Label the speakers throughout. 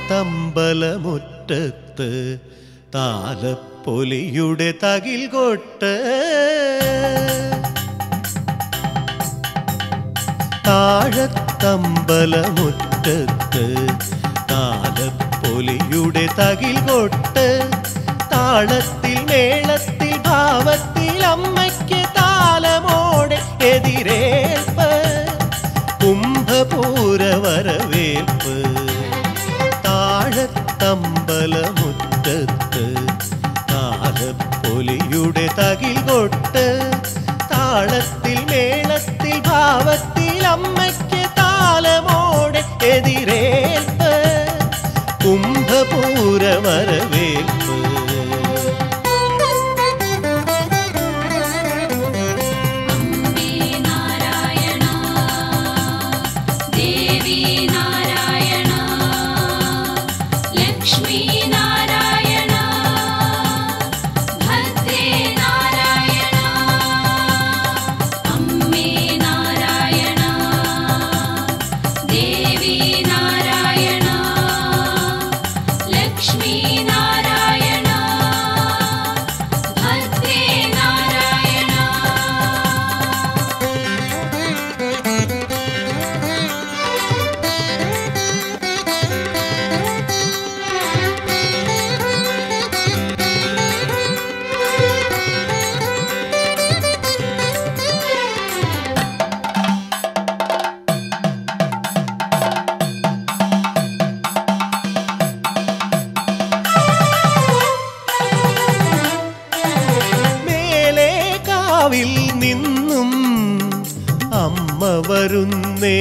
Speaker 1: താഴത്തമ്പലമുറ്റത്ത് താലപ്പൊലിയുടെ തകിൽ കൊട്ട് താഴത്തമ്പലമുറ്റത്ത് താലപ്പൊലിയുടെ തകിൽ കൊട്ട് താളത്തിൽ മേളത്തിൽ ഭാവത്തിൽ അമ്മയ്ക്ക് താലമോടെ എതിരേൽപ്പ് കുംഭപൂര വരവേൽപ്പ് താഴത്തമ്പലമുറ്റത്ത് താലപ്പൊലിയുടെ തകിൽ കൊട്ട് താളത്തിൽ മേളത്തിൽ ഭാവത്തിൽ അമ്മയ്ക്ക് താലമോടെ എതിരേൽപ്പ് കുംഭപൂര വരവേൽപ്പ്
Speaker 2: അംബേ നാരായണ ദേവി നാരായണ ലക്ഷ്മി നാരായണ ഭദ്രേ നാരായണ അമ്മേ നാരായണ ദേവി നാരായണ ലക്ഷ്മി നാരായണ ഭദ്രേ നാരായണ
Speaker 1: മേലെ കാവിൽ നിന്നും അമ്മ വരുന്നേ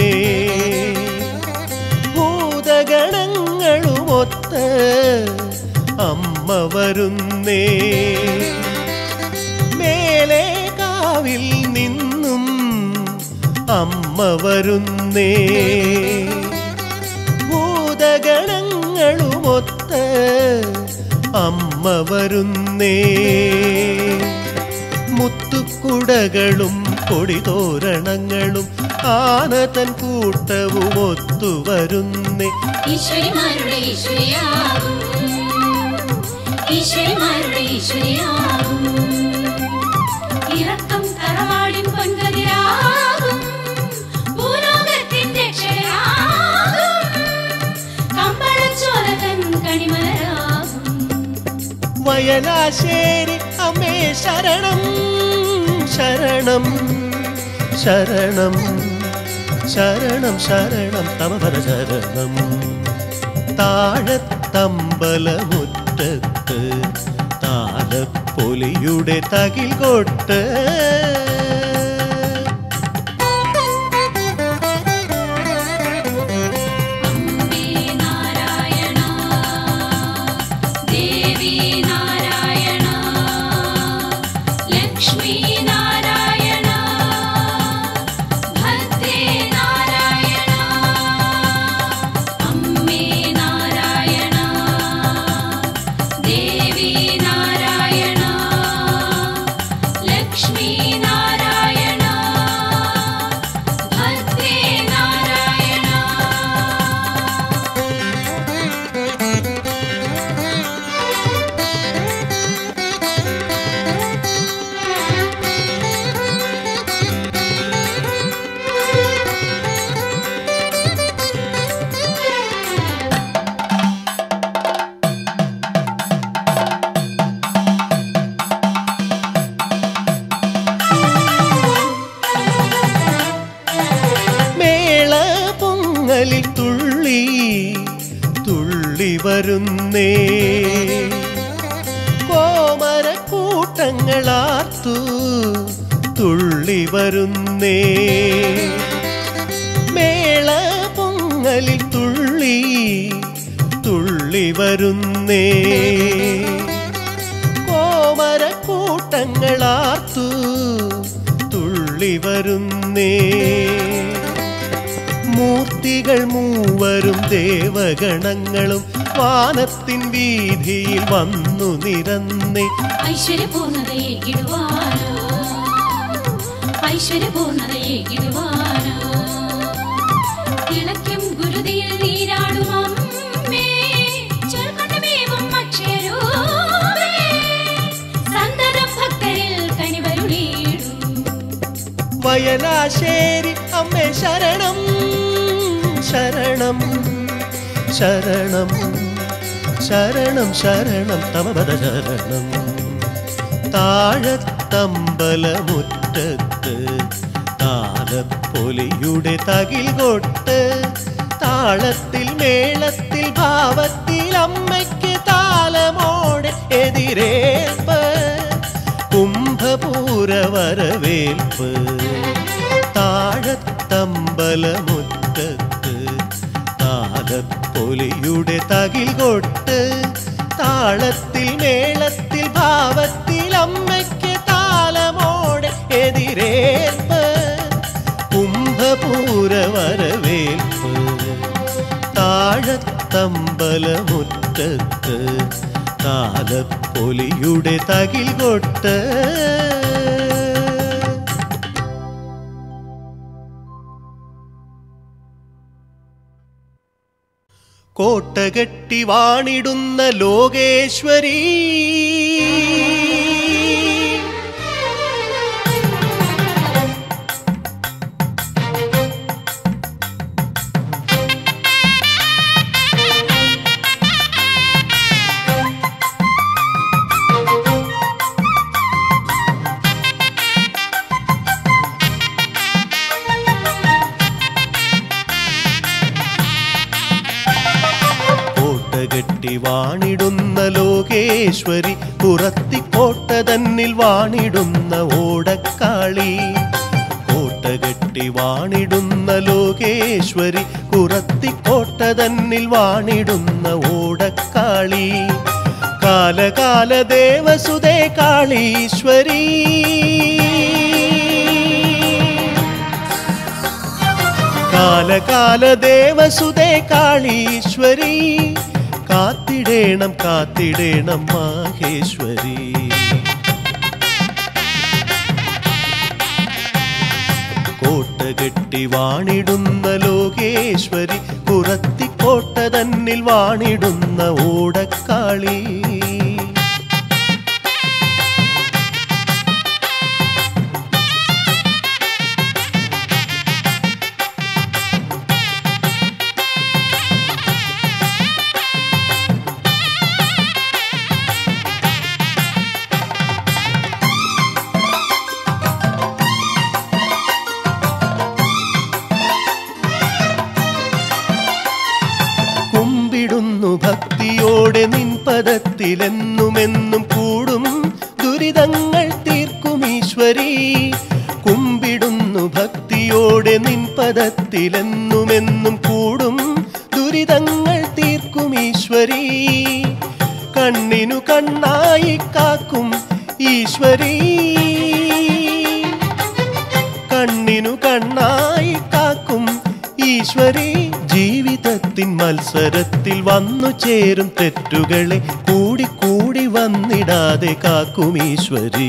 Speaker 1: ഭൂതഗണങ്ങളുമൊത്ത് അമ്മ വരുന്നേ മേലെ കാവിൽ നിന്നും അമ്മ വരുന്നേ ഭൂതഗണങ്ങളുമൊത്ത് അമ്മ വരുന്നേ മുത്തുക്കുടകളും കൊടിതോരണങ്ങളും ആനതൻ കൂട്ടവും ഒത്തുവരുന്നേ
Speaker 2: ഈശ്വരിമാരുടെ ഈശ്വരിയാകും ഈശ്വരിമാരുടെ ഈശ്വരിയാകും ഇറക്കം തറവാടിൻ പൊൻകതിരാകും ഭൂലോകത്തിൻ രക്ഷയാകും കമ്പളച്ചോലകൻ കണിമലരാകും
Speaker 1: വയലാശ്ശേരി അമ്മേ ശരണം ശരണം ശരണം ശരണം ശരണം തമപര ശരണം താഴത്തമ്പലമുറ്റത്ത് താലപ്പൊലിയുടെ തകിൽ കൊട്ട്
Speaker 2: അംബേ നാരായണ ദേവി നാരായണ ലക്ഷ്മി നാരായണ ഭദ്രേ നാരായണ അമ്മേ നാരായണ ദേവി നാരായണ ലക്ഷ്മി നാരായണ ഭദ്രേ നാരായണ
Speaker 1: മേള പൊങ്ങലിൽ തുള്ളി തുള്ളി വരുന്നേ കോമര കൂട്ടങ്ങളാർത്തു തുള്ളി വരുന്നേ മേള പൊങ്ങലിൽ തുള്ളി തുള്ളി വരുന്നേ കോമര കൂട്ടങ്ങളാർത്തു തുള്ളി വരുന്നേ മൂർത്തികൾ മൂവരും ദേവഗണങ്ങളും വാനത്തിൻ വീതിയിൽ വന്നു നിരന്നേ
Speaker 2: ഐശ്വര്യപൂർണതയെ കിടുവാനോ ഐശ്വര്യപൂർണതയെ കിടുവാനോ തിളയ്ക്കും ഗുരുതിയിൽ നീരാടും അമ്മേ
Speaker 1: വയലാശ്ശേരി അമ്മേ ശരണം ശരണം ശരണം ശരണം ശരണം തമപദ ശരണം താഴത്തമ്പലമുറ്റത്ത് താലപ്പൊലിയുടെ തകിൽ കൊട്ട് താളത്തിൽ മേളത്തിൽ ഭാവത്തിൽ അമ്മയ്ക്ക് താലമോടെ എതിരേൽപ്പ് കുംഭപൂര വരവേൽപ്പ് താഴത്തമ്പലമുറ്റത്ത് താലപ്പൊലിയുടെ തകിൽ കൊട്ട് താളത്തിൽ മേളത്തിൽ ഭാവത്തിൽ അമ്മയ്ക്ക് താലമോടെ എതിരേൽപ്പ് കുംഭപൂര വരവേൽപ്പ് താഴത്തമ്പലമുറ്റത്ത് താലപ്പൊലിയുടെ തകിൽ കൊട്ട് കോട്ടകെട്ടി വാണിടുന്ന ലോകേശ്വരി കോട്ടകെട്ടി വാണിടുന്ന ലോകേശ്വരി പുറത്തിക്കോട്ട തന്നിൽ വാണിടുന്ന ഓടക്കാളി കോട്ടകെട്ടി വാണിടുന്ന ലോകേശ്വരി കുറത്തിക്കോട്ട തന്നിൽ വാണിടുന്ന ഓടക്കാളി കാലകാല ദേവസുതേ കാളീശ്വരി കാലകാല ദേവസുതേ കാളീശ്വരി കാത്തിടേണം കാത്തിടേണം മാഹേശ്വരി കോട്ടകെട്ടി വാണിടുന്ന ലോകേശ്വരി കുറത്തിക്കോട്ട തന്നിൽ വാണിടുന്ന ഓടക്കാളി കുമ്പിടുന്നു ഭക്തിയോടെ നിൻ പദത്തിലെന്നുമെന്നും കൂടും ദുരിതങ്ങൾ തീർക്കും ഈശ്വരി കുമ്പിടുന്നു ഭക്തിയോടെ നിൻ പദത്തിലെന്നുമെന്നും കൂടും ദുരിതങ്ങൾ തീർക്കും ഈശ്വരി കണ്ണിനു കണ്ണായി കാക്കും ഈശ്വരി കണ്ണിനു കണ്ണായി കാക്കും ഈശ്വരി ജീവിതത്തിൻ മത്സരത്തിൽ വന്നു ചേരും തെറ്റുകളെ കൂടി കൂടി വന്നിടാതെ കാക്കും ഈശ്വരി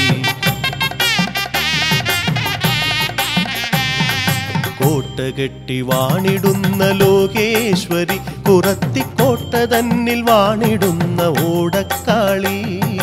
Speaker 1: കോട്ടകെട്ടി വാണിടുന്ന ലോകേശ്വരി കുറത്തിക്കോട്ട തന്നിൽ വാണിടുന്ന ഓടക്കാളി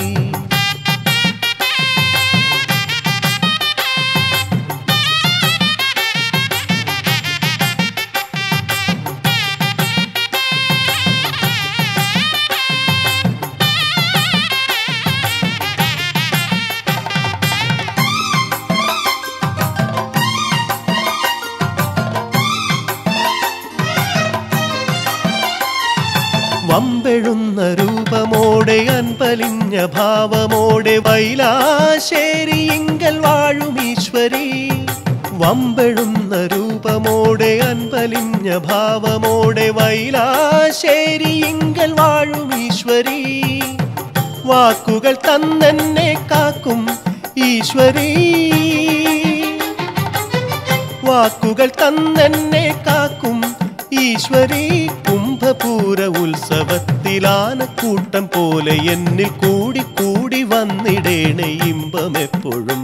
Speaker 1: വമ്പെഴുന്ന രൂപമോടെ അൻപലിഞ്ഞ ഭാവമോടെ വൈലാശേരി ഇങ്കൽ വാഴും ഈശ്വരി വമ്പെഴുന്ന രൂപമോടെ അൻപലിഞ്ഞ ഭാവമോടെ വൈലാശേരി ഇങ്കൽ വാഴും ഈശ്വരി വാക്കുകൾ തന്നെന്നെ കാക്കും ഈശ്വരി വാക്കുകൾ തന്നെന്നെ കാക്കും ഈശ്വരി കുംഭപൂര ഉത്സവത്തിലാനക്കൂട്ടം പോലെ എന്നിൽ കൂടി കൂടി വന്നിടേണേ ഇമ്പമെപ്പോഴും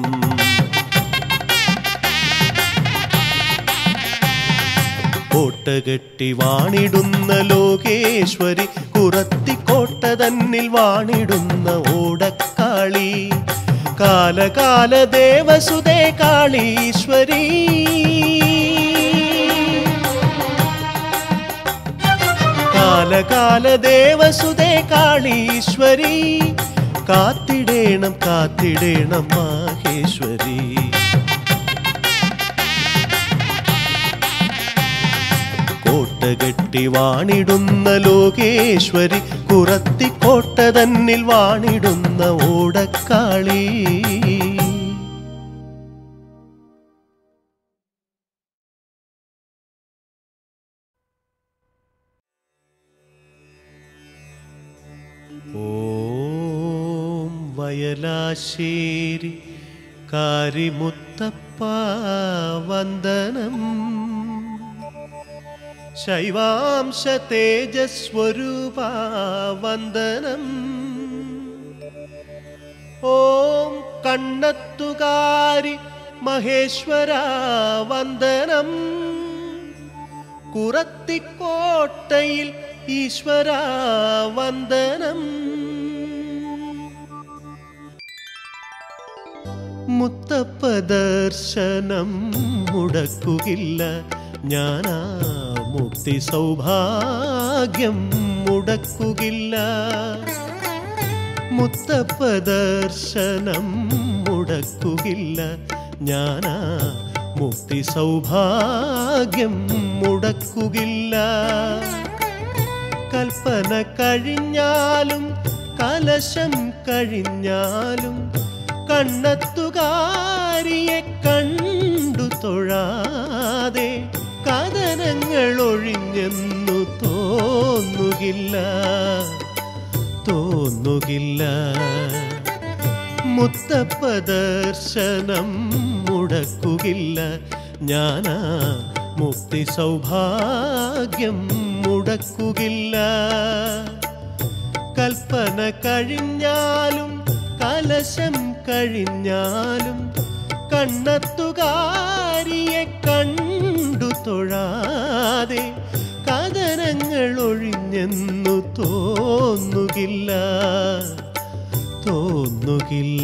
Speaker 1: കോട്ടകെട്ടി വാണിടുന്ന ലോകേശ്വരി കുറത്തിക്കോട്ട തന്നിൽ വാണിടുന്ന ഓടക്കാളി കാലകാല ദേവസുതേ കാളീശ്വരി കാലകാല ദേവസുതേ കാളീശ്വരി കാത്തിടേണം കാത്തിടേണം മാഹേശ്വരി കോട്ടകെട്ടി വാണിടുന്ന ലോകേശ്വരി കുറത്തിക്കോട്ട തന്നിൽ വാണിടുന്ന ഓടക്കാളി ഓം വയലാശ്ശേരി കാരിമുത്തപ്പ വന്ദനം ശൈവാംശ തേജസ്വരൂപ വന്ദനം ഓം കണ്ണത്തുകാരി മഹേശ്വര വന്ദനം കുറത്തിക്കോട്ടയിൽ ഈശ്വര വന്ദനം മുത്തപ്പ ദർശനം മുടക്കുകയില്ല ഞാനാ മുക്തി സൗഭാഗ്യം മുടക്കുകയില്ല മുത്തപ്പ ദർശനം മുടക്കുകയില്ല ഞാനാ മുക്തി സൗഭാഗ്യം മുടക്കുകയില്ല കൽപ്പന കഴിഞ്ഞാലും കലശം കഴിഞ്ഞാലും കണ്ണത്തുകാരിയെ കണ്ടു തൊഴാതെ കഥനങ്ങൾ ഒഴിഞ്ഞെന്നു തോന്നുകില്ല തോന്നുകില്ല മുത്തപ്പ ദർശനം മുടക്കുകയില്ല ഞാനാ മുക്തി സൗഭാഗ്യം മുടക്കുകയില്ല കൽപ്പന കഴിഞ്ഞാലും കലശം കഴിഞ്ഞാലും കണ്ണത്തുകാരിയെ കണ്ടു തൊഴാതെ കഥനങ്ങൾ ഒഴിഞ്ഞെന്നു തോന്നുകില്ല തോന്നുകില്ല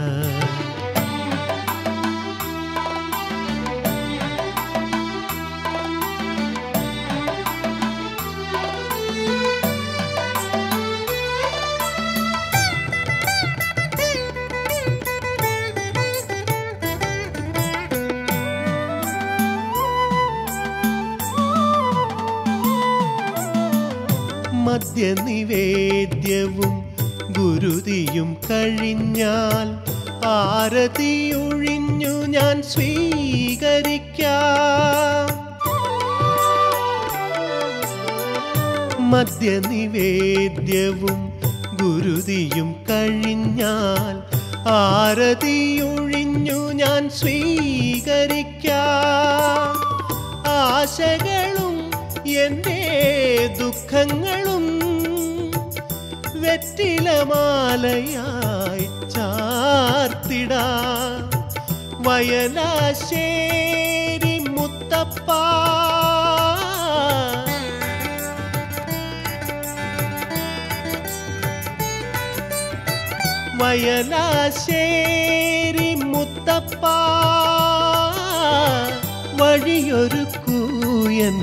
Speaker 1: മദ്യനിവേദ്യവും ഗുരുതിയും കഴിഞ്ഞാൽ ആരതിയൊഴിഞ്ഞു ഞാൻ സ്വീകരിക്കാം മദ്യനിവേദ്യവും ഗുരുതിയും കഴിഞ്ഞാൽ ആരതിയൊഴിഞ്ഞു ഞാൻ സ്വീകരിക്കാം ആശകളും എൻ്റെ ദുഃഖങ്ങളും വെറ്റിലമാലയായി ചാർത്തിടാ വയലാശ്ശേരി മുത്തപ്പ വയലാശ്ശേരി മുത്തപ്പ വഴിയൊരുക്കൂയൻ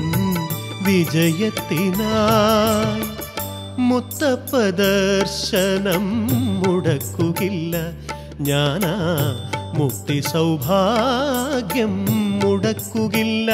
Speaker 1: വിജയത്തിനായി മുത്തപ്പ ദർശനം മുടക്കുകയില്ല ഞാനാ മുക്തി സൗഭാഗ്യം മുടക്കുകയില്ല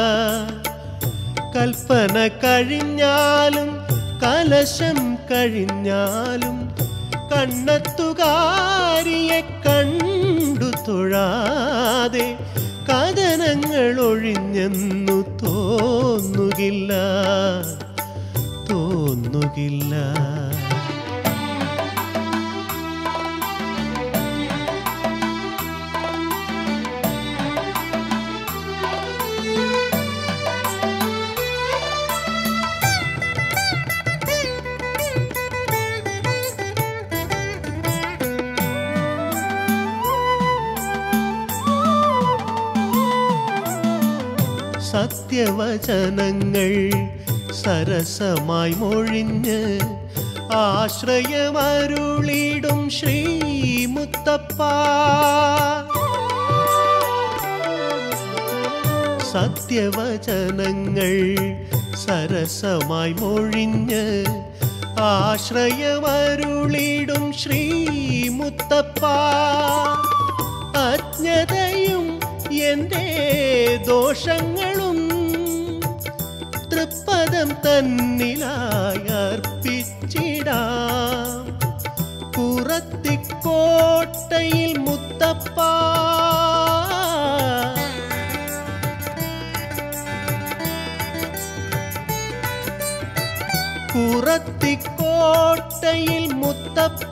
Speaker 1: കൽപ്പന കഴിഞ്ഞാലും കലശം കഴിഞ്ഞാലും കണ്ണത്തുകാരിയെ കണ്ടു തൊഴാതെ കഥനങ്ങൾ ഒഴിഞ്ഞെന്നു തോന്നുകില്ല തോന്നുകില്ല സത്യവചനങ്ങൾ സരസമായി മൊഴിഞ്ഞ് ആശ്രയമരുളിടും ശ്രീ മുത്തപ്പ സത്യവചനങ്ങൾ സരസമായി മൊഴിഞ്ഞ് ആശ്രയമരുളിടും ശ്രീമുത്തപ്പ അജ്ഞതയും എൻ്റെ ദോഷങ്ങളും തൃപ്പദം തന്നിലായി അർപ്പിച്ചിടാം പുറത്തിക്കോട്ടയിൽ മുത്തപ്പ പുറത്തിക്കോട്ടയിൽ മുത്തപ്പ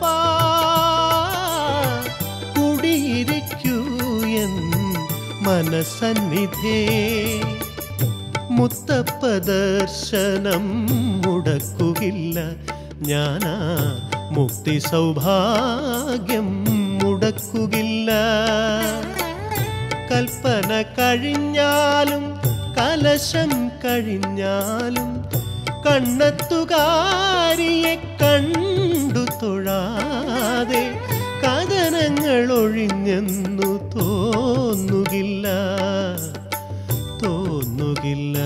Speaker 1: കുടിയിരിക്കൂ എൻ മനസന്നിധേ മുത്തപ്പ ദർശനം മുടക്കുകില്ല ഞാനാ മുക്തി സൗഭാഗ്യം മുടക്കുകില്ല കൽപ്പന കഴിഞ്ഞാലും കലശം കഴിഞ്ഞാലും കണ്ണെത്തുകാരിയെ കണ്ടു തൊഴാതെ കഥനങ്ങൾ ഒഴിഞ്ഞെന്നു തോന്നുകില്ല തോന്നുകില്ല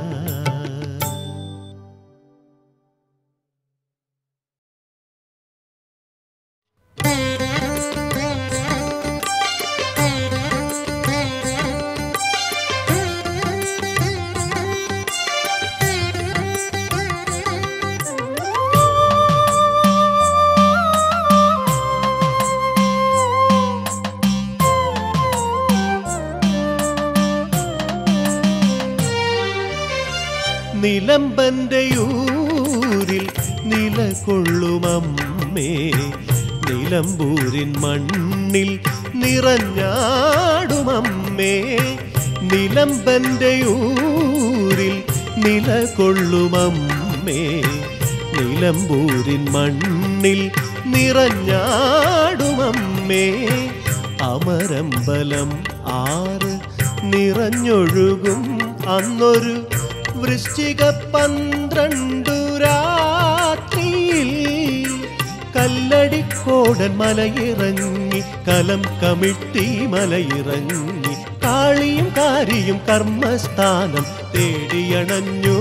Speaker 1: നിലമ്പന്റെ ഊരിൽ നിലകൊള്ളുമമ്മേ നിലമ്പൂരിൻ മണ്ണിൽ നിറഞ്ഞാടുമമ്മേ നിലമ്പന്റെ ഊരിൽ നിലകൊള്ളുമമ്മേ നിലമ്പൂരിൻ മണ്ണിൽ നിറഞ്ഞാടുമമ്മേ അമരമ്പലം ആറ് നിറഞ്ഞൊഴുകും അന്നൊരു വൃശ്ചിക പന്ത്രണ്ടു രാത്രിയിൽ കല്ലടിക്കോടൻ മലയിറങ്ങി കലം കമിട്ടി മലയിറങ്ങി കാളിയും കാരിയും കർമ്മസ്ഥാനം തേടിയണഞ്ഞു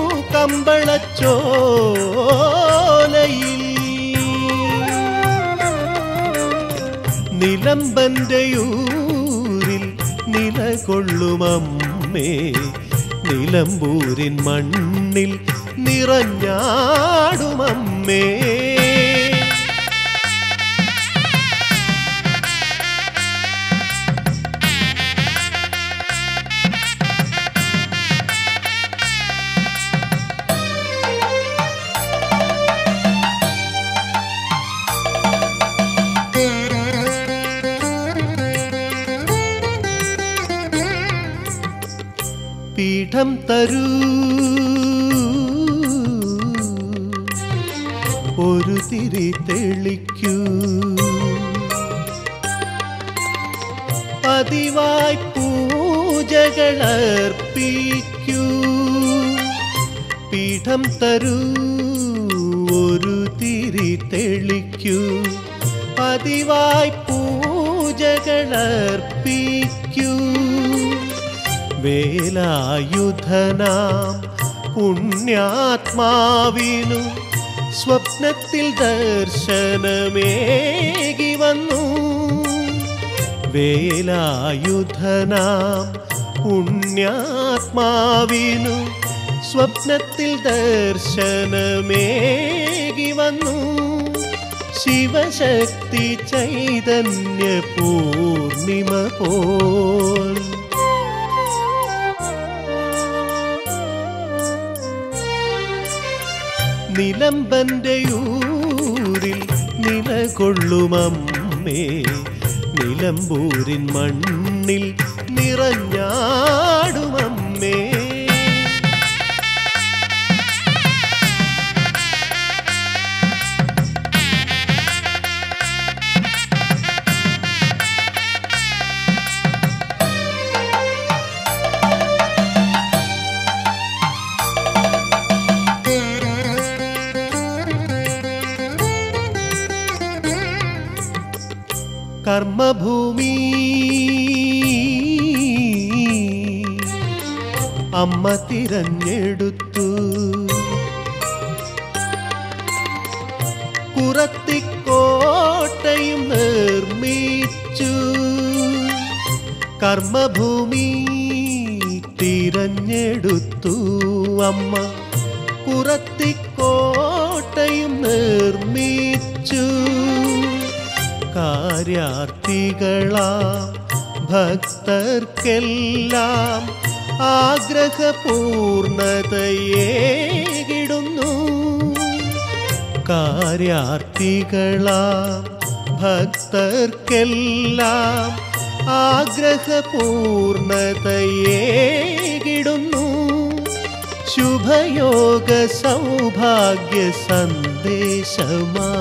Speaker 1: കമ്പളച്ചോലയിൽ നിലമ്പന്റെ ഊരിൽ നിലകൊള്ളുമമ്മേ നിലമ്പൂരിൻ മണ്ണിൽ നിറഞ്ഞാടുമമ്മേ പീഠം തരൂ ഒരു തിരി തെളിക്കൂ പതിവായി പൂജകളർപ്പിക്കൂ പീഠം തരൂ ഒരു തിരി തെളിക്കൂ പതിവായി പൂജകളർപ്പിക്കൂ വേലായുധനാം പുണ്യാത്മാവിനു സ്വപ്നത്തിൽ ദർശനമേകി വന്നു വേലായുധനാം പുണ്യാത്മാവിനു സ്വപ്നത്തിൽ ദർശനമേകി വന്നു ശിവശക്തി ചൈതന്യ പൂർണിമ പോൽ നിലമ്പന്റെ ഊരിൽ നിലകൊള്ളുമമ്മേ നിലമ്പൂരിൻ മണ്ണിൽ നിറഞ്ഞാടുമമ്മേ കർമ്മഭൂമി അമ്മ തിരഞ്ഞെടുത്തു കുറത്തിക്കോട്ടയും നിർമ്മിച്ചു കർമ്മഭൂമി തിരഞ്ഞെടുത്തു അമ്മ കുറത്തിക്കോട്ടയും നിർമ്മിച്ചു കാര്യാർത്ഥികളാ ഭക്തർക്കെല്ലാം ആഗ്രഹപൂർണതയേകിടുന്നു കാര്യാർത്ഥികളാ ഭക്തർക്കെല്ലാം ആഗ്രഹപൂർണതയേകിടുന്നു ശുഭയോഗ സൗഭാഗ്യ സന്ദേശമാ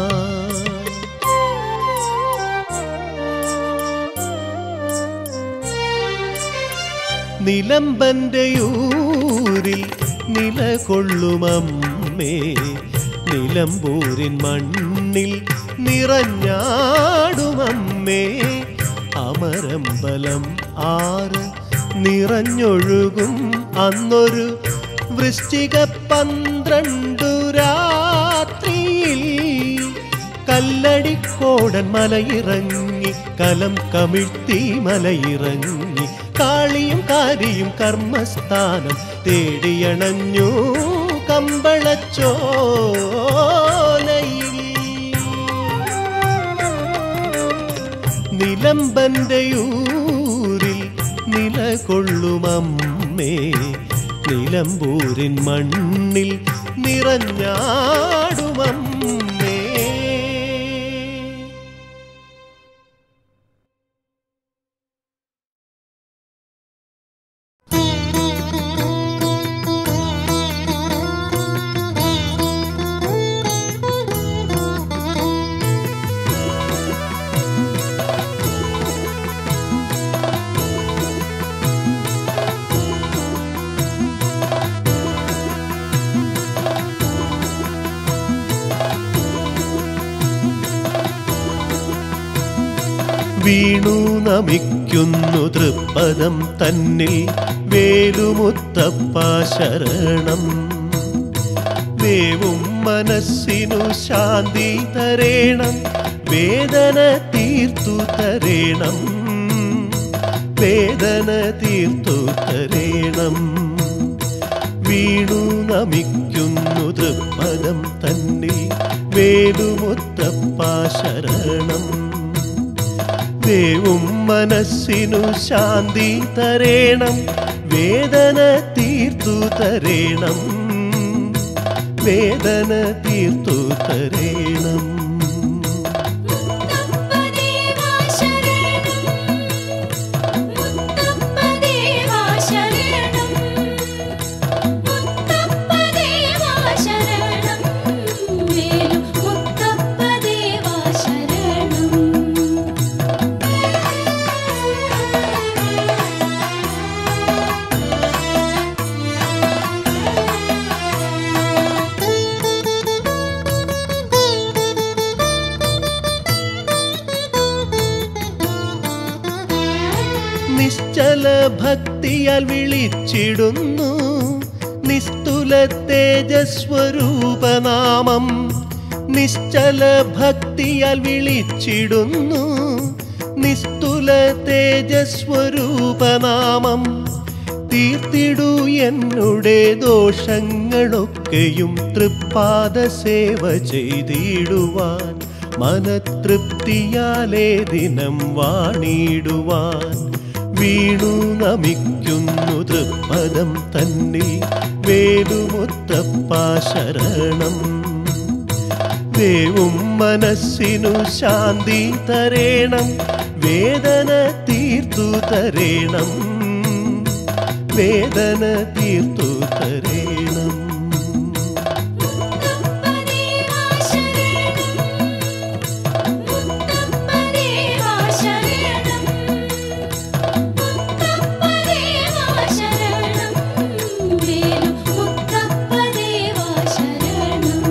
Speaker 1: നിലമ്പന്റെ ഊരിൽ നിലകൊള്ളുമമ്മേ നിലമ്പൂരിൻ മണ്ണിൽ നിറഞ്ഞാടുമമ്മേ അമരമ്പലം ആറ് നിറഞ്ഞൊഴുകും അന്നൊരു വൃശ്ചിക പന്ത്രണ്ടു രാത്രിയിൽ കല്ലടിക്കോടൻ മലയിറങ്ങി കലം കമിഴ്ത്തി മലയിറങ്ങി കാളിയും കാരിയും കർമ്മസ്ഥാനം തേടിയണഞ്ഞു കമ്പളച്ചോലയിൽ നിലമ്പന്റെ ഊരിൽ നിലകൊള്ളുമമ്മേ നിലമ്പൂരിൻ മണ്ണിൽ നിറഞ്ഞാടുമമ്മേ വീണു നമിക്കുന്നു തൃപ്പദം തന്നിൽ വേലുമുത്തപ്പ ശരണം വേവും മനസ്സിനു ശാന്തി തരേണം വേദന തീർത്തു തരേണം വേദന തീർത്തു തരേണം വീണു നമിക്കുന്നു തൃപ്പദം തന്നിൽ വേലുമുത്തപ്പ ശരണം വേവും മനസ്സിനു ശാന്തി തരേണം വേദന തീർത്തു തരേണം വേദന തീർത്തു തരേണം
Speaker 2: മുത്തപ്പദേവാ ശരണം മുത്തപ്പദേവാ ശരണം മുത്തപ്പദേവാ ശരണം വേലു മുത്തപ്പദേവാ ശരണം
Speaker 1: നിശ്ചല ഭക്തിയാൽ വിളിച്ചിടുന്നു നിസ്തുല തേജസ്വരൂപനാമം നിശ്ചല ഭക്തിയാൽ വിളിച്ചിടുന്നു നിസ്തുല തേജസ്വരൂപനാമം തീർത്തിടൂ എന്നുടെ ദോഷങ്ങളൊക്കെയും തൃപ്പാദ സേവ ചെയ്തിടുവാൻ മനതൃപ്തിയാലേ ദിനം വാണിടുവാൻ വീണു നമിക്കുന്നു തൃപ്പദം തന്നിൽ വേലുമുത്തപ്പ ശരണം വേവും മനസ്സിനു ശാന്തി തരേണം വേദന തീർത്തു തരേണം വേദന തീർത്തു തരേണം
Speaker 2: മുത്തപ്പദേവാ ശരണം മുത്തപ്പദേവാ ശരണം മുത്തപ്പദേവാ ശരണം വേലു മുത്തപ്പദേവാ ശരണം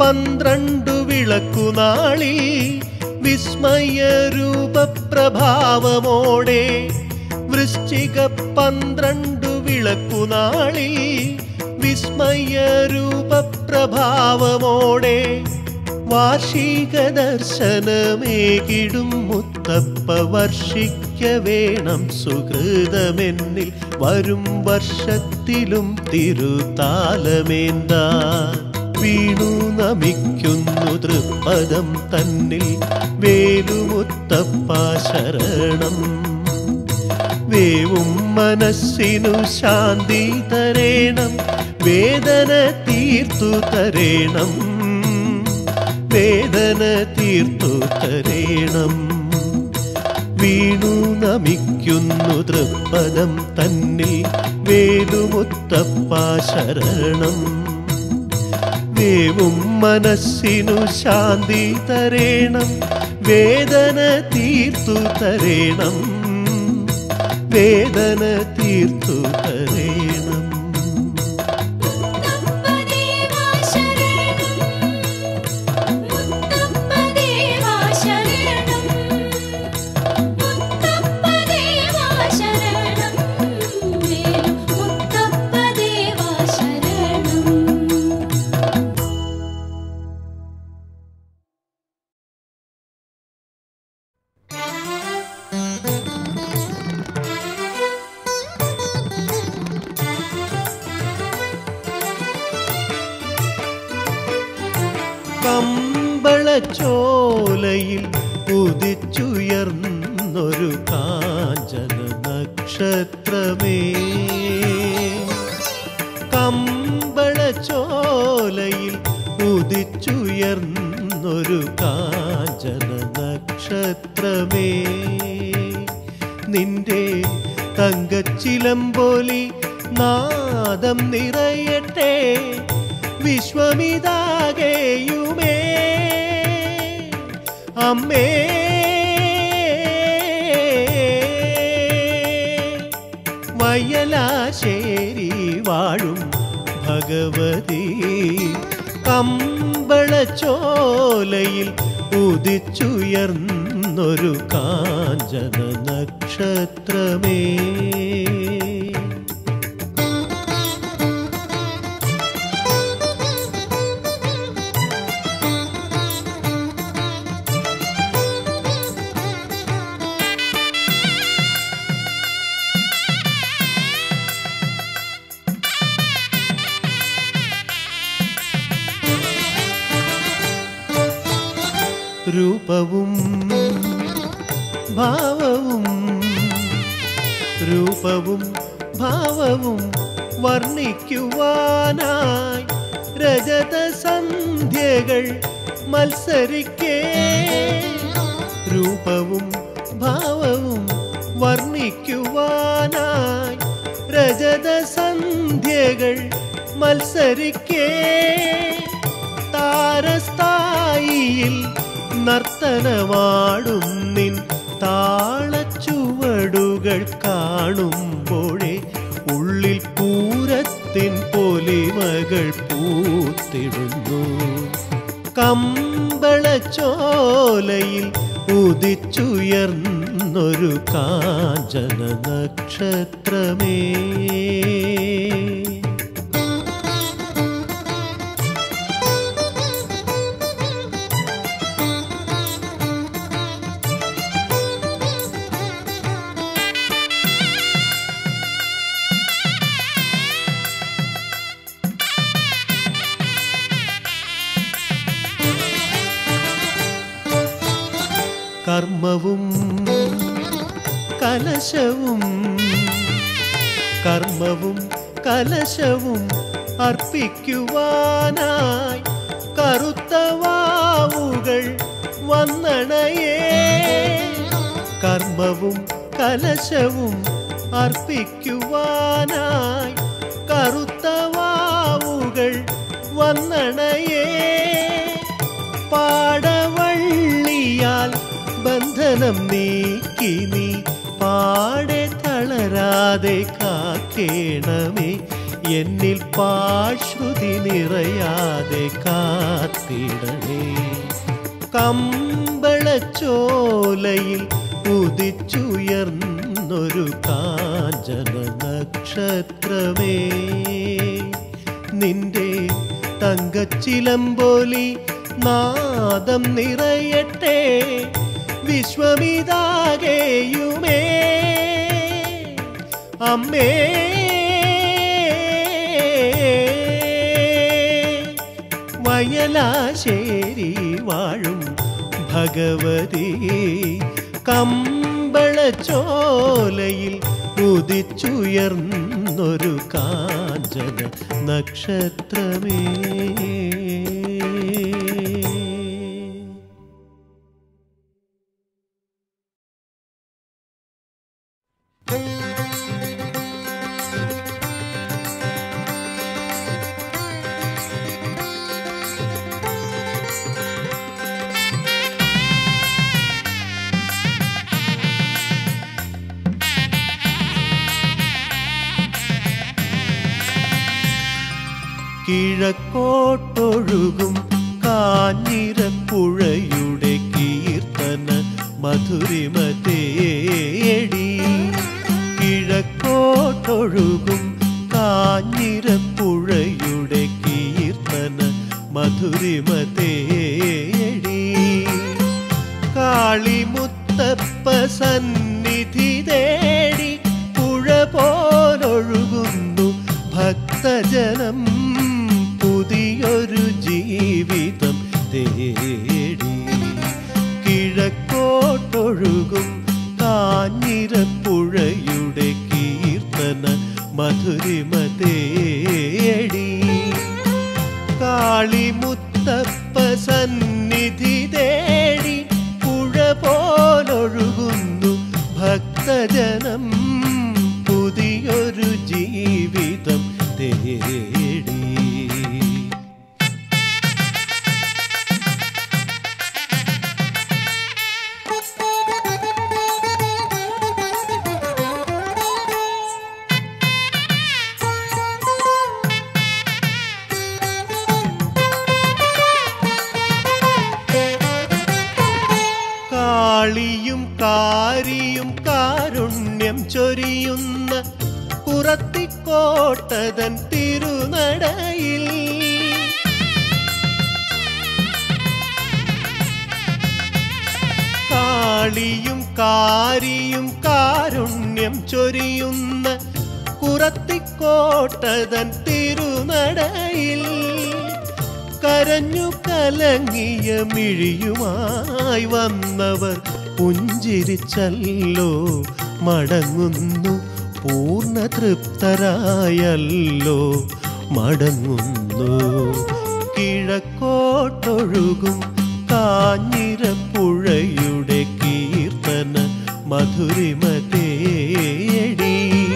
Speaker 1: പന്ത്രണ്ടു വിളക്കുനാളിൽ വിസ്മയ രൂപപ്രഭാവമോടെ വൃശ്ചിക പന്ത്രണ്ടു വിളക്കുനാളിൽ വിസ്മയ രൂപപ്രഭാവമോടെ വാർഷിക ദർശനമേകിടും മുത്തപ്പ വർഷിക്ക വേണം സുഹൃതമെന്നിൽ വരും വർഷത്തിലും തിരുതാലമേന്താൻ വീണു നമിക്കുന്നു തൃപ്പദം തന്നിൽ വേലുമുത്തപ്പ ശരണം വേവും മനസ്സിനു ശാന്തി തരേണം വേദന തീർത്തു തരേണം വേദന തീർത്തു തരേണം വീണു നമിക്കുന്നു തൃപ്പദം തന്നിൽ വേലുമുത്തപ്പ ശരണം വേവും മനസ്സിനു ശാന്തി തരേണം വേദന തീർത്തു തരേണം വേദന തീർത്തു തരേണം
Speaker 2: മുത്തപ്പദേവാ ശരണം മുത്തപ്പദേവാ ശരണം മുത്തപ്പദേവാ ശരണം വേലു മുത്തപ്പദേവാ ശരണം
Speaker 1: കമ്പളച്ചോലയിൽ ഉദിച്ചുയർന്നൊരു കാഞ്ചന നക്ഷത്രമേ കമ്പളച്ചോലയിൽ ഉദിച്ചുയർന്നൊരു കാഞ്ചന നക്ഷത്രമേ നിന്റെ തങ്കച്ചിലമ്പൊലി നാദം നിറയട്ടെ വിശ്വമിതാകെയുമേ അമ്മേ വയലാശേരി വാഴും ഭഗവതി കമ്പളച്ചോലയിൽ ഉദിച്ചുയർന്നൊരു കാഞ്ചന നക്ഷത്രമേ രൂപവും ഭാവവും രൂപവും ഭാവവും വർണ്ണിക്കുവാനായി രജത സന്ധ്യകൾ മത്സരിക്കേ രൂപവും ഭാവവും വർണ്ണിക്കുവാനായി രജത സന്ധ്യകൾ മത്സരിക്കേ താരസ്ഥായിയിൽ നർത്തനമാടും നിൻ താളച്ചുവടുകൾ കാണുമ്പോഴേ ഉള്ളിൽ പൂരത്തിൻ പൊലിമകൾ പൂത്തിടുന്നു കമ്പളച്ചോലയിൽ ഉദിച്ചുയർന്നൊരു കാഞ്ചന നക്ഷത്രമേ കർമ്മവും കലശവും കർമ്മവും കലശവും അർപ്പിക്കുവാനായി കറുത്ത വാവുകൾ വന്നണയേ കർമ്മവും കലശവും അർപ്പിക്കുവാനായി കറുത്ത വാവുകൾ വന്നണയേ പാടവള്ളിയാൽ ബന്ധനം നീക്കി നീ പാടെ തളരാതെ കാക്കേണമേ എന്നിൽ പാശ്രുതി നിറയാതെ കാത്തിടണേ കമ്പളച്ചോലയിൽ ഉദിച്ചുയർന്നൊരു കാഞ്ചന നക്ഷത്രമേ നിന്റെ തങ്കച്ചിലമ്പൊലി നാദം നിറയട്ടെ വിശ്വമിതാകെയുമേ അമ്മേ വയലാശ്ശേരി വാഴും ഭഗവതി കമ്പളച്ചോലയിൽ ഉദിച്ചുയർന്നൊരു കാഞ്ചന നക്ഷത്രമേ കിഴക്കോട്ടൊഴുകും കാഞ്ഞിരപ്പുഴയുടെ കീർത്തന മധുരിമ തേടി കിഴക്കോട്ടൊഴുകും കാഞ്ഞിരപ്പുഴയുടെ കീർത്തന മധുരിമ തേടി കാളിമുത്തപ്പ സന്നിധി തേടി പുഴ പോലൊഴുകുന്നു ഭക്തജനം പുതിയൊരു ജീവിതം തേടി കിഴക്കോട്ടൊഴുകും കാഞ്ഞിരപ്പുഴയുടെ കീർത്തന മധുരിമ തേടി കാളിമുത്തപ്പ സന്നിധി തേടി പുഴ പോലൊഴുകുന്നു ഭക്തജനം പുതിയൊരു ജീവിതം തേടി കാളിയും കാരിയും കാരുണ്യം ചൊരിയുന്ന കുറത്തിക്കോട്ടതൻ തിരുനടയിൽ കാളിയും കാരിയും കാരുണ്യം ചൊരിയുന്ന കുറത്തിക്കോട്ടതൻ തിരുനടയിൽ കരഞ്ഞു കലങ്ങിയ മിഴിയുമായി വന്നവർ പുഞ്ചിരിച്ചല്ലോ മടങ്ങുന്നു പൂർണ്ണ തൃപ്തരായല്ലോ മടങ്ങുന്നു കിഴക്കോട്ടൊഴുകും കാഞ്ഞിരപ്പുഴയുടെ കീർത്തന മധുരിമ തേടി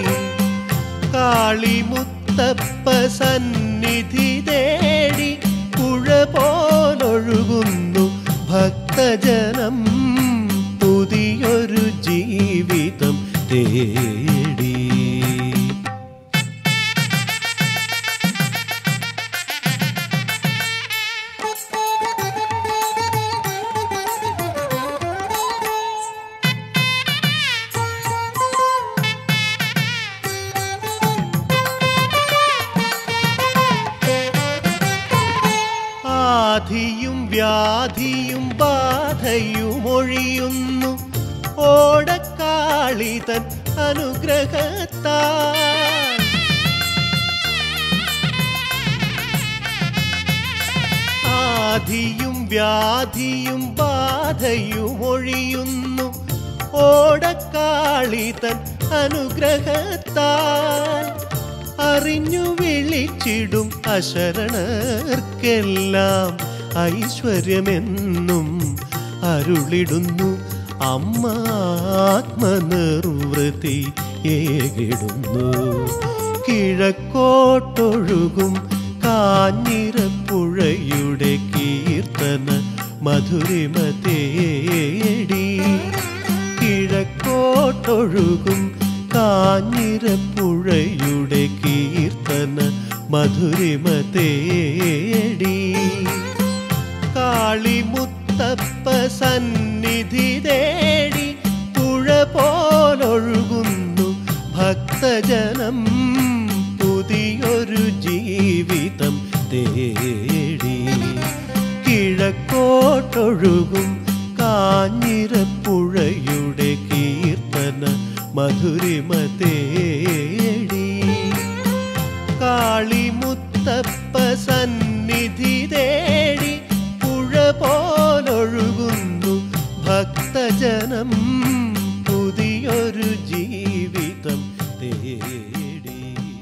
Speaker 1: കാളിമുത്തപ്പ സന്നിധി തേടി പുഴ പോലൊഴുകുന്നു ഭക്തജനം പുതിയൊരു ജീവിതം തേടി ആധിയും വ്യാധിയും ബാധയും ഒഴിയുന്നു ഓടക്കാളിതൻ അനുഗ്രഹത്താൽ ആധിയും വ്യാധിയും ബാധയും ഒഴിയുന്നു ഓടക്കാളിതൻ അനുഗ്രഹത്താൽ അറിഞ്ഞു വിളിച്ചിടും അശരണർക്കെല്ലാം ഐശ്വര്യമെന്നും അരുളിടുന്നു അമ്മ ആത്മനിർവൃതി ഏകിടുന്നു കിഴക്കോട്ടൊഴുകും കാഞ്ഞിരപ്പുഴയുടെ കീർത്തന മധുരിമ തേടി കിഴക്കോട്ടൊഴുകും കാഞ്ഞിരപ്പുഴയുടെ കീർത്തന കീർത്തന മധുരിമ തേടി കാളിമുത്തപ്പ സന്നിധി തേടി പുഴ പോലൊഴുകുന്നു ഭക്തജനം പുതിയൊരു ജീവിതം തേടി കിഴക്കോട്ടൊഴുകും കാഞ്ഞിരപ്പുഴയുടെ കീർത്തന മധുരിമ തേടി കാളിമുത്തപ്പ സന്നിധി തേടി പുഴ പോലൊഴുകുന്നു ഭക്തജനം പുതിയൊരു ജീവിതം തേടി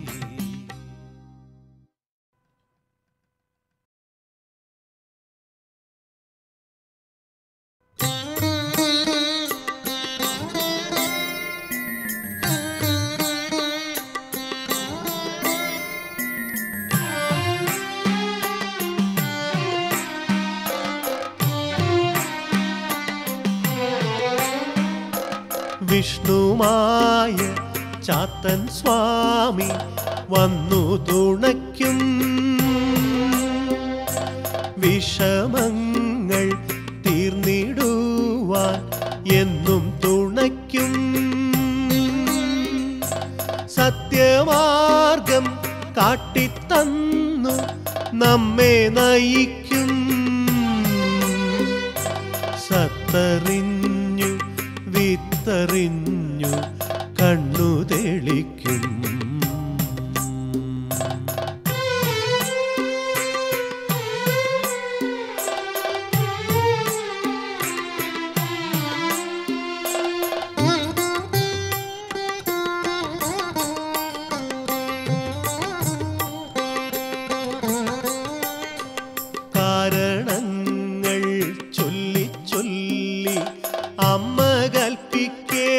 Speaker 1: വിഷ്ണുമായ ചാത്തൻ സ്വാമി വന്നു തുണയ്ക്കും വിഷമങ്ങൾ തീർന്നിടുവാൻ എന്നും തുണയ്ക്കും സത്യമാർഗം കാട്ടിത്തന്നു നമ്മെ നയിക്കും സത്തറിഞ്ഞു വിത്തറിഞ്ഞു കണ്ണു തെളിക്കും കാരണങ്ങൾ ചൊല്ലി ചൊല്ലി അമ്മ കൽപ്പിക്കേ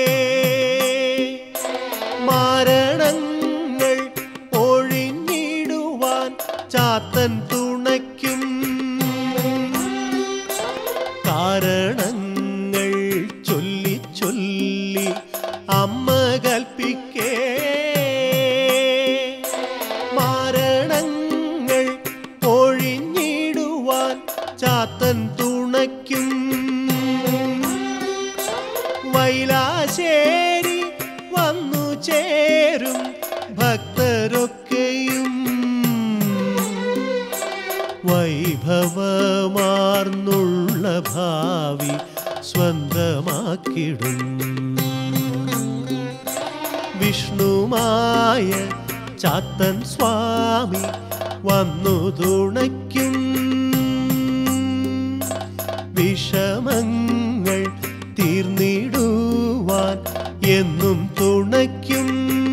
Speaker 1: മാരണങ്ങൾ ഒഴിഞ്ഞിടുവാൻ ചാത്തൻ തുണയ്ക്കും കാരണങ്ങൾ ചൊല്ലി ചൊല്ലി അമ്മ കൽപ്പിക്കേ മാരണങ്ങൾ ഒഴിഞ്ഞിടുവാൻ ചാത്തൻ തുണയ്ക്കും വൈലാശേരി വന്നു ചേരും ഭക്തരൊക്കെയും വൈഭവമാർന്നുള്ള ഭാവി സ്വന്തമാക്കിടും വിഷ്ണുമായ ചാത്തൻ സ്വാമി വന്നു തുണയ്ക്കും വിഷമങ്ങൾ തീർന്നിടുവാൻ എന്നും തുണയ്ക്കും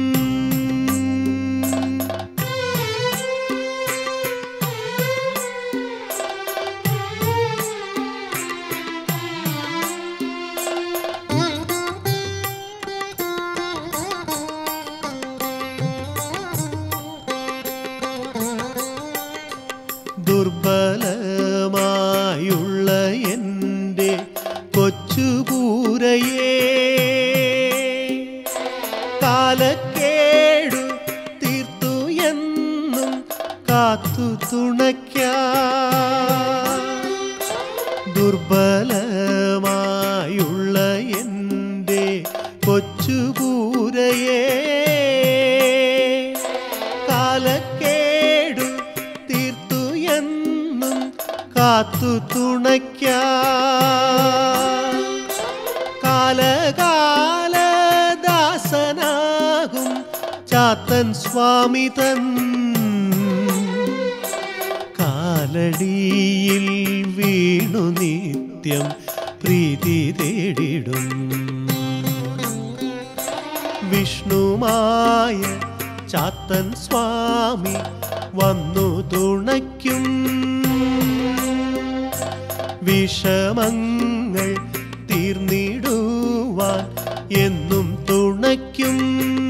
Speaker 1: ദുർബലമായുള്ള എൻ്റെ കൊച്ചുകൂരയേ കാലക്കേടു തീർത്തു എന്നും കാത്തു തുണയ്ക്ക ദുർബലമായുള്ള എൻ്റെ കൊച്ചുകൂരയേ കാലക്കേടു തീർത്തു എന്നും കാത്തു തുണയ്ക്ക കാലകാലദാസനാകും ചാത്തൻ സ്വാമി തൻ കാലടിയിൽ വീണു നിത്യം പ്രീതി തേടിടും വിഷ്ണുമായ ചാത്തൻ സ്വാമി വന്നു തുണയ്ക്കും വിഷമങ്ങൾ തീർന്നിടുവാൻ എന്നും തുണയ്ക്കും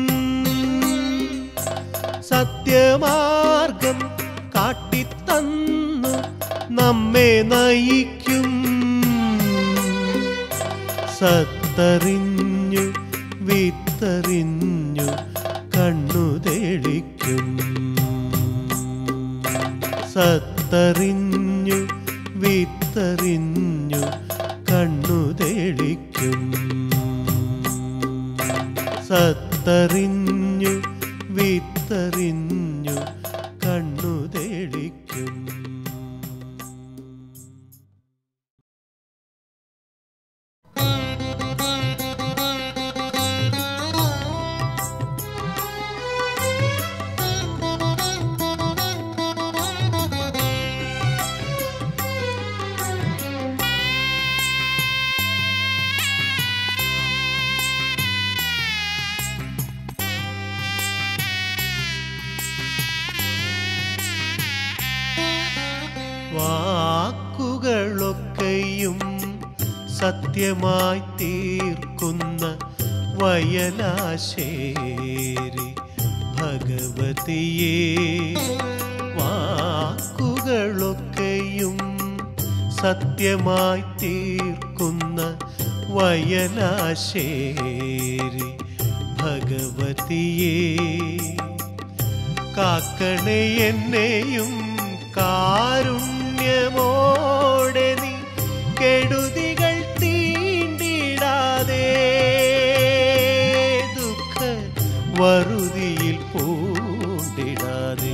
Speaker 1: സത്യമാർഗം കാട്ടിത്തന്നു നമ്മെ നയിക്കും സത്തറിഞ്ഞു വിത്തറിഞ്ഞു കണ്ണു തെളിക്കും സത്തറിഞ്ഞു വിത്തറിഞ്ഞു കണ്ണു തെളിക്കും സത്തറിഞ്ഞു വിത്തറിഞ്ഞു കണ്ണു തെളിക്കും വാക്കുകളൊക്കെയും സത്യമായി തീർക്കുന്ന വയലാശേരി ഭഗവതിയെ വാക്കുകളൊക്കെയും സത്യമായി തീർക്കുന്ന വയലാശേരി ഭഗവതിയെ കാക്കണേ എന്നെയും കാരുണ്യമോടെ നീ കെടുതികൾ തീണ്ടിടാതെ ദുഃഖ വറുതിയിൽ പൂണ്ടിടാതെ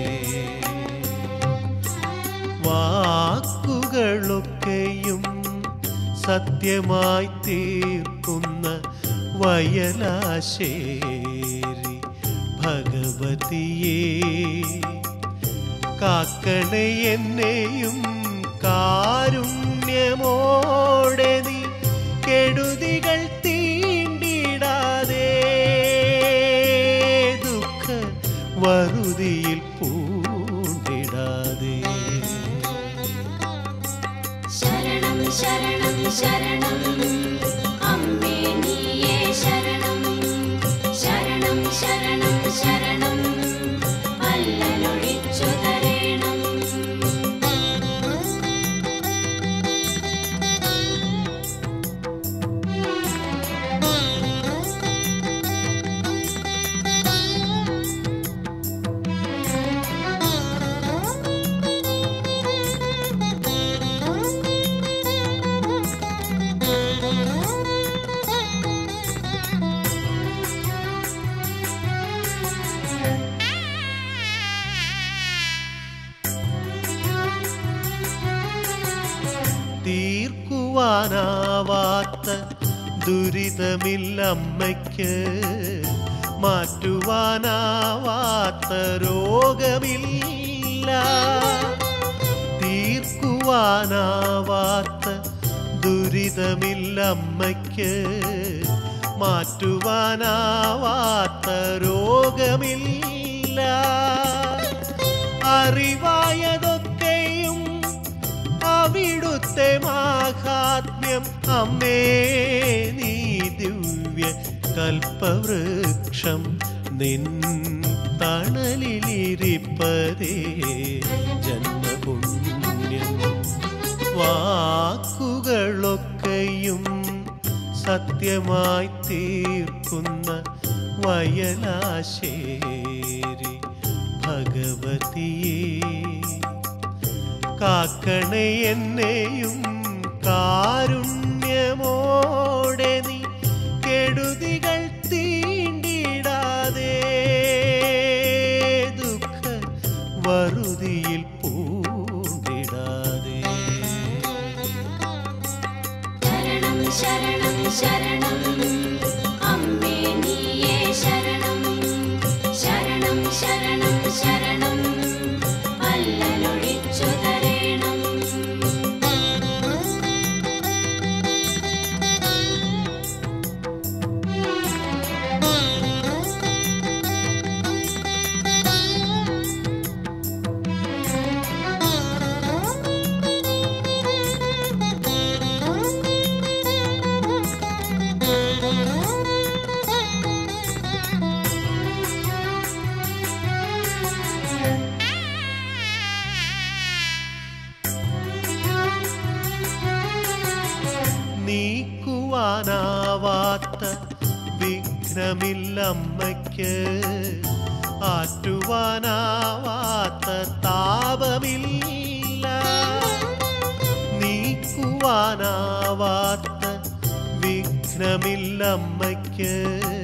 Speaker 1: വാക്കുകളൊക്കെയും സത്യമായി തീർക്കുന്ന വയലാശേരി ഭഗവതിയെ കാക്കണേ എന്നെയും കാരുണ്യമോടെ നീ കെടുതികൾ തീണ്ടിടാതെ ദുഃഖ വറുതിയിൽ പൂണ്ടിടാതെ
Speaker 2: ശരണം ശരണം ശരണം അമ്മേ നീയേ ശരണം ശരണം ശരണം ശരണം അല്ലലൊഴിച്ചു തരേണം
Speaker 1: തീർക്കുവാനാവാത്ത ദുരിതമില്ലമ്മയ്ക്ക് മാറ്റുവാനാവാത്ത രോഗമില്ല തീർക്കുവാനാവാത്ത ദുരിതമില്ലമ്മയ്ക്ക് മാറ്റുവാനാവാത്ത രോഗമില്ല അറിവായതൊക്കെയും അവിടുത്തെ മാഹാത്മ്യം അമ്മേ നീ ദിവ്യ കൽപ്പവൃക്ഷം നിൻ തണലിലിരിപ്പതേ ജന്മപുണ്യം വാക്കുകളൊക്കെയും സത്യമായി തീർക്കുന്ന വയലാശേരി ഭഗവതിയെ കാക്കണേ എന്നെയും കാരുണ്യമോടെ നീ കെടുതികൾ തീണ്ടിടാതെ ദുഃഖ വറുതിയിൽ പൂണ്ടിടാതെ
Speaker 2: ശരണം ശരണം ശരണം അമ്മേ നീയേ ശരണം ശരണം ശരണം ശരണം അല്ലലൊഴിച്ചു തരേണം
Speaker 1: നീക്കുവാനാവാത്ത വിഘ്നമില്ലമ്മയ്ക്ക് ആറ്റുവാനാവാത്ത താപമില്ല നീക്കുവാനാവാത്ത വിഘ്നമില്ലമ്മയ്ക്ക്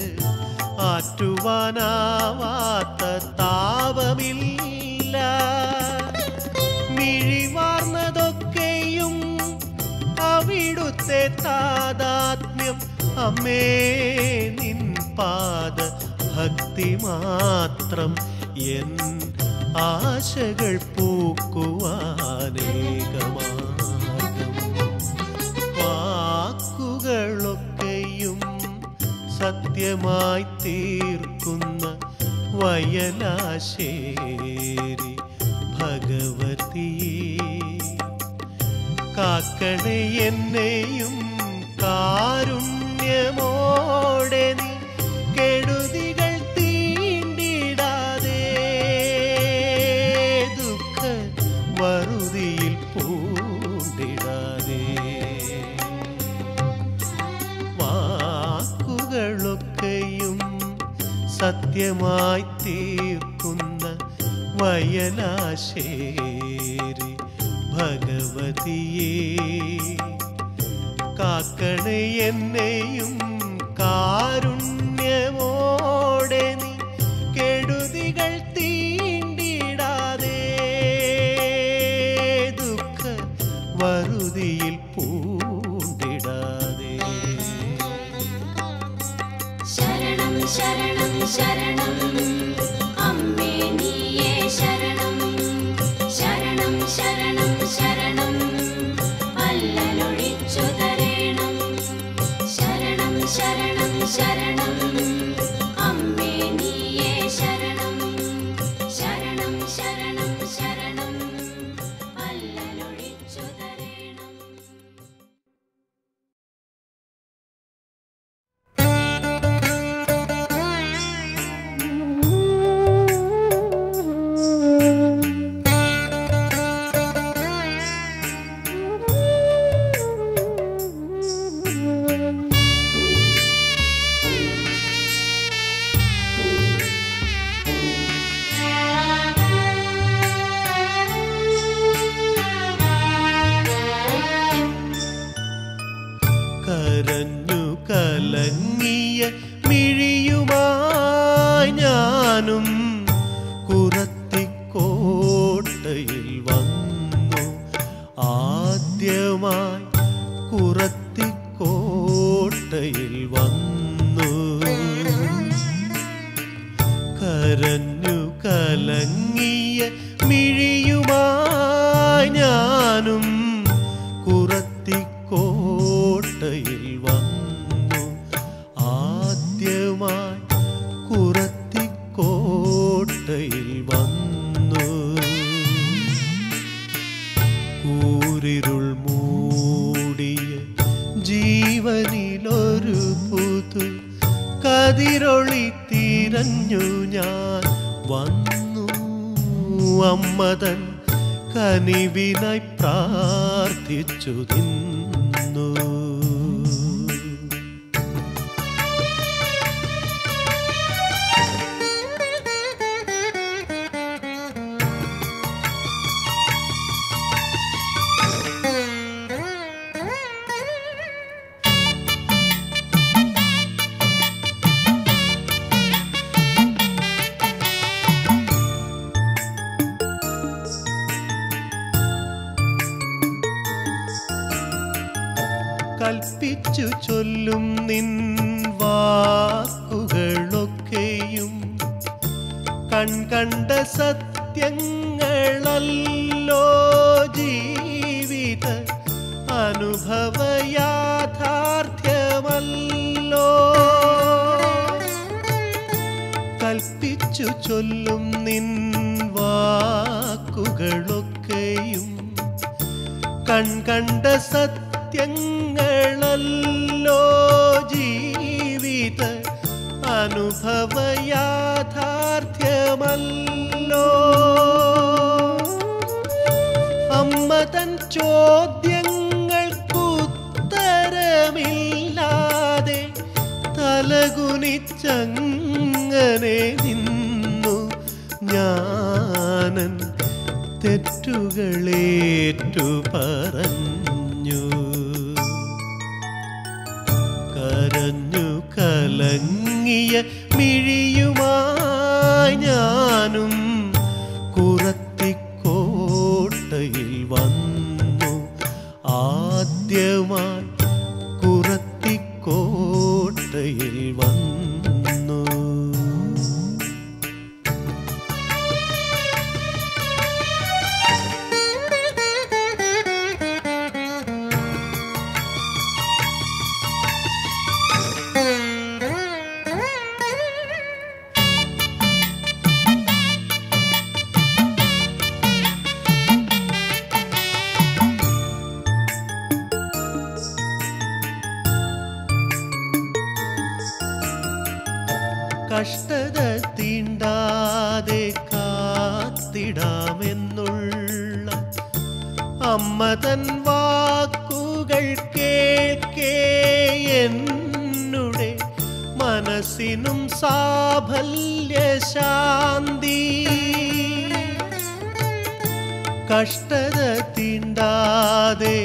Speaker 1: ആറ്റുവാനാവാത്ത താപമില്ല മിഴിവാർന്നതൊക്കെയും അവിടുത്തെ താതാത്മ്യം അമ്മേ നിൻ പാദ ഭക്തി മാത്രം എൻ ആശകൾ പൂക്കുവാനേകമാർഗം വാക്കുകളൊക്കെയും സത്യമായി തീർക്കുന്ന വയലാശേരി ഭഗവതിയെ കാക്കണേ എന്നെയും കാരുണ്യമോടെ നീ കെടുതികൾ തീണ്ടിടാതെ ദുഃഖ വറുതിയിൽ പൂണ്ടിടാതെ വാക്കുകളൊക്കെയും സത്യമായി തീർക്കുന്ന വയലാശേരി ഭഗവതിയെ കാക്കണേ എന്നെയും കാരുണ്യമോടെ നീ കെടുതികൾ തീണ്ടിടാതെ ദുഃഖ വറുതിയിൽ പൂണ്ടിടാതെ
Speaker 2: ശരണം ശരണം ശരണം അമ്മേ നീയേ ശരണം ശരണം ശരണം ശരണം അല്ലലൊഴിച്ചു തരേണം ശരണം ശരണം ശരണം അമ്മേ നീയേ ശരണം ശരണം ശരണം ശരണം അല്ലലൊഴിച്ചു തരേണം
Speaker 1: കരഞ്ഞു കലങ്ങിയ മിഴിയുമായി ഞാനും കുറത്തിക്കോട്ടയിൽ വന്നു ആദ്യമായി കുറത്തിക്കോട്ടയിൽ വന്നു കരഞ്ഞു കലങ്ങിയ മിഴിയുമായി ഞാനും കുറത്തിക്കോട്ടയിൽ വന്നു ആദ്യമായി കുറത്തിക്കോട്ടയിൽ വന്നു കൂരിരുൾ മൂടിയ ജീവനിലൊരു പുതു കതിരൊളി തിരഞ്ഞു ഞാൻ വന്നു അമ്മതൻ കനിവിനായി പ്രാർത്ഥിച്ചു നിന്നു കൽപ്പിച്ചു ചൊല്ലും നിൻ വാക്കുകളൊക്കെയും കൺകണ്ട സത്യങ്ങളല്ലോ ജീവിത അനുഭവയാഥാർത്ഥ്യമല്ലോ കൽപ്പിച്ചു ചൊല്ലും നിൻ വാക്കുകളൊക്കെയും കൺകണ്ട സത്യങ്ങളല്ലോ ജീവിത അനുഭവയാഥാർത്ഥ്യമല്ലോ അമ്മ തൻ ചോദ്യങ്ങൾക്കുത്തരമില്ലാതെ തലകുനിച്ചങ്ങനെ നിന്നു ഞാനൻ തെറ്റുകളേറ്റു പറഞ്ഞു കരഞ്ഞു കലങ്ങിയ മിഴിയുമായി ഞാനും കുറത്തിക്കോട്ടയിൽ വന്നു ആദ്യമായി കുറത്തിക്കോട്ടയിൽ വന്നു കഷ്ടത തീണ്ടാതെ കാത്തിടാമെന്നുള്ള അമ്മ തൻ വാക്കുകൾ കേൾക്കേ എന്നുടെ മനസ്സിനും സാഫല്യ ശാന്തി കഷ്ടത തീണ്ടാതെ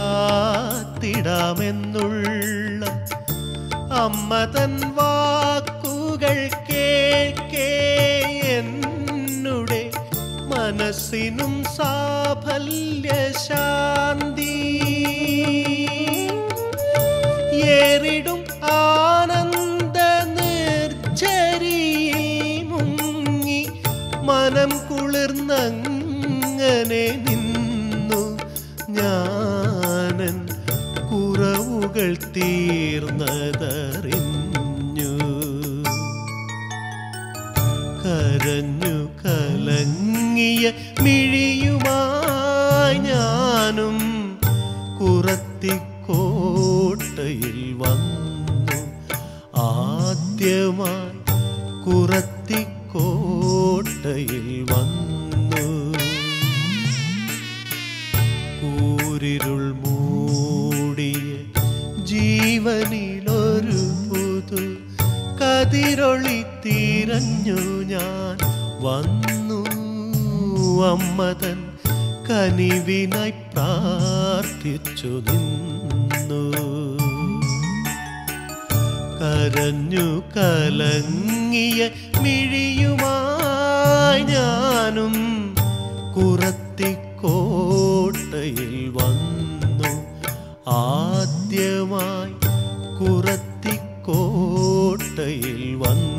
Speaker 1: കാത്തിടാമെന്നുള്ള അമ്മ തൻ വാക്കുകൾ കേൾക്കേ എന്നുടെ മനസ്സിനും സാഫല്യ ശാന്തി ഏറിടും ആനന്ദ നിർജ്ജരിയിൽ മുങ്ങി മനം കുളിർന്നങ്ങനെ നിന്നു ഞാനൻ കുറവുകൾ തീർന്നതറിഞ്ഞു കരഞ്ഞു കലങ്ങിയ മിഴിയുമായി ഞാനും കുറത്തിക്കോട്ടയിൽ വന്നു ആദ്യമായി കുറത്തിക്കോട്ടയിൽ വന്നു കൂരിരുൾ മൂടിയ ജീവനിലൊരു പുതു കതിരൊളി തിരഞ്ഞു ഞാൻ വന്നു അമ്മതൻ കനിവിനായി പ്രാർത്ഥിച്ചു നിന്നു കരഞ്ഞു കലങ്ങിയ മിഴിയുമായി ഞാനും കുറത്തിക്കോട്ടയിൽ വന്നു ആദ്യമായി കുറത്തിക്കോട്ടയിൽ വന്നു